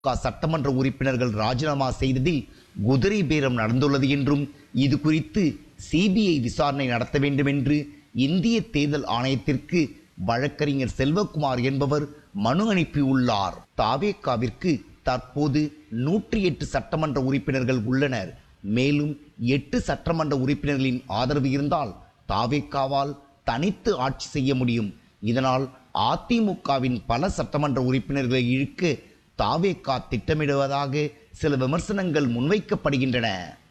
க சட்டமன்ற உறுப்பினர்கள் ராஜினாமா செய்ததில் குதிரை பேரம் நடந்துள்ளது என்றும் இது குறித்து சிபிஐ விசாரணை நடத்த வேண்டும் என்று இந்திய தேர்தல் ஆணையத்திற்கு வழக்கறிஞர் செல்வகுமார் என்பவர் மனு அனுப்பியுள்ளார் தாவேக்காவிற்கு தற்போது நூற்றி எட்டு சட்டமன்ற உறுப்பினர்கள் உள்ளனர் மேலும் எட்டு சட்டமன்ற உறுப்பினர்களின் ஆதரவு இருந்தால் தாவேக்காவால் தனித்து ஆட்சி செய்ய முடியும் இதனால் அதிமுகவின் பல சட்டமன்ற உறுப்பினர்களை இழுக்க தாவேக்கா திட்டமிடுவதாக சில விமர்சனங்கள் முன்வைக்கப்படுகின்றன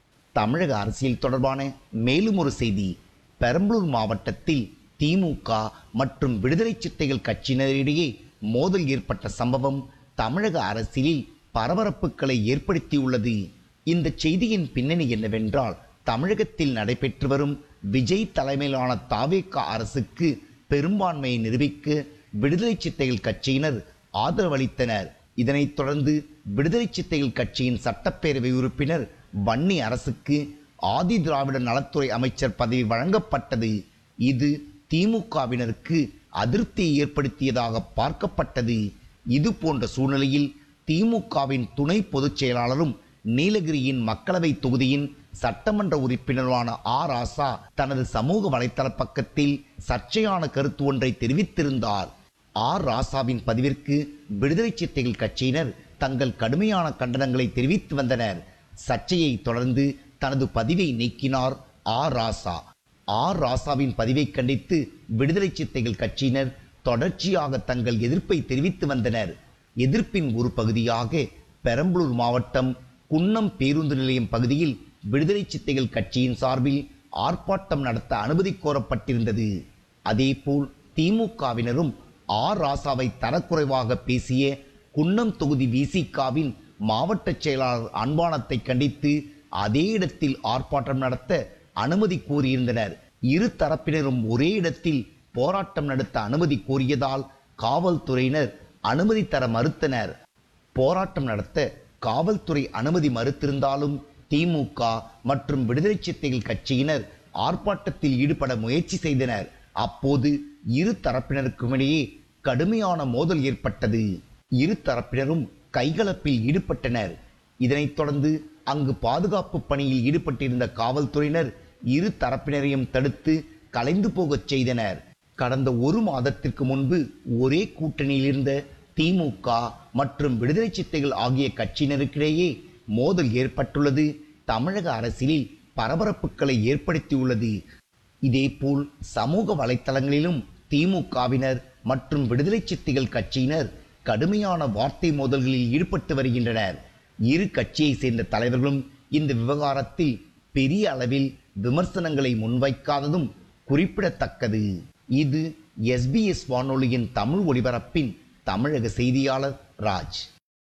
தமிழக அரசியல் தொடர்பான மேலும் ஒரு செய்தி பெரம்பலூர் மாவட்டத்தில் திமுக மற்றும் விடுதலை சிறுத்தைகள் கட்சியினரிடையே மோதல் ஏற்பட்ட சம்பவம் தமிழக அரசியலில் பரபரப்புகளை ஏற்படுத்தியுள்ளது இந்த செய்தியின் பின்னணி என்னவென்றால் தமிழகத்தில் நடைபெற்று வரும் விஜய் தலைமையிலான தாவேகா அரசுக்கு பெரும்பான்மையை நிரூபிக்க விடுதலை சிறுத்தைகள் கட்சியினர் ஆதரவளித்தனர் இதனைத் தொடர்ந்து விடுதலை சிறுத்தைகள் கட்சியின் சட்டப்பேரவை உறுப்பினர் வன்னி அரசுக்கு ஆதி திராவிட நலத்துறை அமைச்சர் பதவி வழங்கப்பட்டது இது திமுகவினருக்கு அதிருப்தியை ஏற்படுத்தியதாக பார்க்கப்பட்டது இது போன்ற சூழ்நிலையில் திமுகவின் துணை பொதுச் செயலாளரும் நீலகிரியின் மக்களவை தொகுதியின் சட்டமன்ற உறுப்பினரான ஆர் ஆசா தனது சமூக வலைத்தள பக்கத்தில் சர்ச்சையான கருத்து ஒன்றை தெரிவித்திருந்தார் ஆர் ராசாவின் பதிவிற்கு விடுதலை சிறுத்தைகள் கட்சியினர் தங்கள் கடுமையான கண்டனங்களை தெரிவித்து வந்தனர் சர்ச்சையை தொடர்ந்து தனது பதிவை நீக்கினார் ஆர் ராசா ஆர் ராசாவின் பதிவை கண்டித்து விடுதலை சிறுத்தைகள் கட்சியினர் தொடர்ச்சியாக தங்கள் எதிர்ப்பை தெரிவித்து வந்தனர் எதிர்ப்பின் ஒரு பகுதியாக பெரம்பலூர் மாவட்டம் குன்னம் பேருந்து நிலையம் பகுதியில் விடுதலை சிறுத்தைகள் கட்சியின் சார்பில் ஆர்ப்பாட்டம் நடத்த அனுமதி கோரப்பட்டிருந்தது அதேபோல் திமுகவினரும் ஆர் ராசாவை தரக்குறைவாக பேசிய குன்னம் தொகுதி விசிகாவின் மாவட்ட செயலாளர் அன்பானத்தை கண்டித்து அதே இடத்தில் ஆர்ப்பாட்டம் நடத்த அனுமதி கோரியிருந்தனர் இரு தரப்பினரும் ஒரே இடத்தில் போராட்டம் நடத்த அனுமதி கோரியதால் காவல்துறையினர் அனுமதி தர மறுத்தனர் போராட்டம் நடத்த காவல்துறை அனுமதி மறுத்திருந்தாலும் திமுக மற்றும் விடுதலை சிறுத்தைகள் கட்சியினர் ஆர்ப்பாட்டத்தில் ஈடுபட முயற்சி செய்தனர் அப்போது இரு தரப்பினருக்கும் இடையே கடுமையான மோதல் ஏற்பட்டது இரு தரப்பினரும் கைகலப்பில் ஈடுபட்டனர் இதனைத் தொடர்ந்து அங்கு பாதுகாப்பு பணியில் ஈடுபட்டிருந்த காவல்துறையினர் இரு தரப்பினரையும் தடுத்து கலைந்து போகச் செய்தனர் கடந்த ஒரு மாதத்திற்கு முன்பு ஒரே கூட்டணியில் இருந்த திமுக மற்றும் விடுதலை சிறுத்தைகள் ஆகிய கட்சியினருக்கிடையே மோதல் ஏற்பட்டுள்ளது தமிழக அரசியலில் பரபரப்புகளை ஏற்படுத்தியுள்ளது இதேபோல் சமூக வலைத்தளங்களிலும் திமுகவினர் மற்றும் விடுதலை சிறுத்தைகள் கட்சியினர் கடுமையான வார்த்தை மோதல்களில் ஈடுபட்டு வருகின்றனர் இரு கட்சியை சேர்ந்த தலைவர்களும் இந்த விவகாரத்தில் பெரிய அளவில் விமர்சனங்களை முன்வைக்காததும் குறிப்பிடத்தக்கது இது எஸ்பிஎஸ் வானொலியின் தமிழ் ஒலிபரப்பின் தமிழக செய்தியாளர் ராஜ்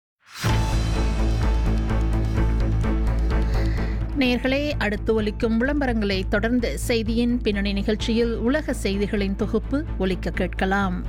நேயர்களே அடுத்து ஒலிக்கும் விளம்பரங்களை தொடர்ந்து செய்தியின் பின்னணி நிகழ்ச்சியில் உலக செய்திகளின் தொகுப்பு ஒலிக்க கேட்கலாம்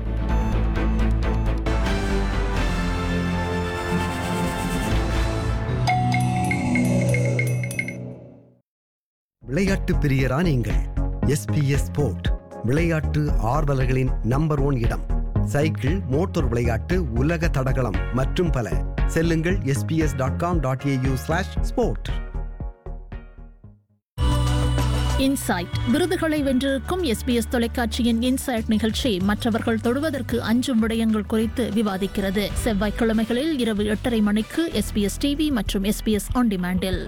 விளையாட்டு பிரியரா நீங்கள் எஸ்பிஎஸ் ஸ்போர்ட் விளையாட்டு ஆர்வலர்களின் நம்பர் ஒன் இடம் சைக்கிள் மோட்டார் விளையாட்டு உலக தடகளம் மற்றும் பல செல்லுங்கள் SBS dot com dot AU slash sport insight விருதுகளை வென்றிருக்கும் எஸ்பிஎஸ் தொலைக்காட்சியின் இன்சைட் நிகழ்ச்சி மற்றவர்கள் தொடுவதற்கு அஞ்சும் விடயங்கள் குறித்து விவாதிக்கிறது செவ்வாய்க்கிழமைகளில் இரவு எட்டரை மணிக்கு எஸ்பிஎஸ் டிவி மற்றும் எஸ்பிஎஸ் ஆன் டிமாண்டில்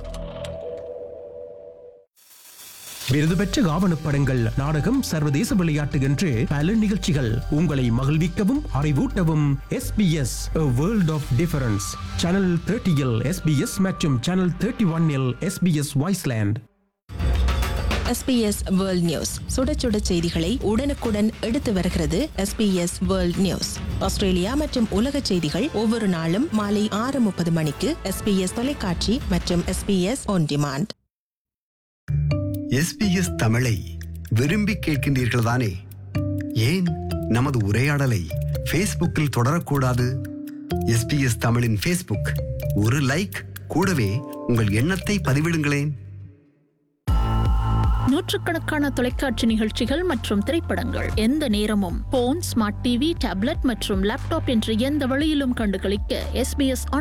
விருது பெற்ற ஆவணப்படங்கள் நாடகம் சர்வதேச விளையாட்டு என்று பல நிகழ்ச்சிகள் உங்களை மகிழ்விக்கவும் அறிவூட்டவும் SBS world of difference channel தேர்ட்டியில் எஸ்பிஎஸ் மற்றும் சேனல் தேர்ட்டி ஒன்னில் SBS Viceland SBS world news சுட சுட செய்திகளை உடனுக்குடன் எடுத்து வருகிறது SBS வேர்ல்ட் நியூஸ் ஆஸ்திரேலியா மற்றும் உலக செய்திகள் ஒவ்வொரு நாளும் மாலை ஆறு முப்பது மணிக்கு SBS தொலைக்காட்சி மற்றும் SBS ஒன் டிமாண்ட் எஸ்பிஎஸ் தமிழை விரும்பி கேட்கின்றீர்கள் தானே ஏன் நமது உரையாடலை ஃபேஸ்புக்கில் தொடரக்கூடாது எஸ்பிஎஸ் தமிழின் ஃபேஸ்புக் ஒரு லைக் கூடவே உங்கள் எண்ணத்தை பதிவிடுங்களேன் நூற்றுக்கணக்கான தொலைக்காட்சி நிகழ்ச்சிகள் மற்றும் திரைப்படங்கள் எந்த நேரமும் போன் ஸ்மார்ட் டிவி டேப்லெட் மற்றும் லேப்டாப் என்ற எந்த வழியிலும் கண்டுகளிக்க எஸ்பிஎஸ்